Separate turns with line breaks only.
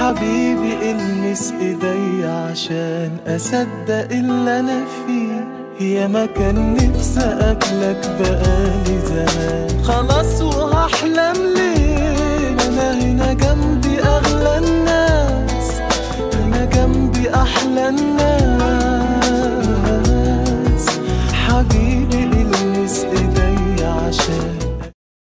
حبيبي المس ايدي عشان اصدق اللي انا فيه يا ما كان نفسي اقابلك بقالي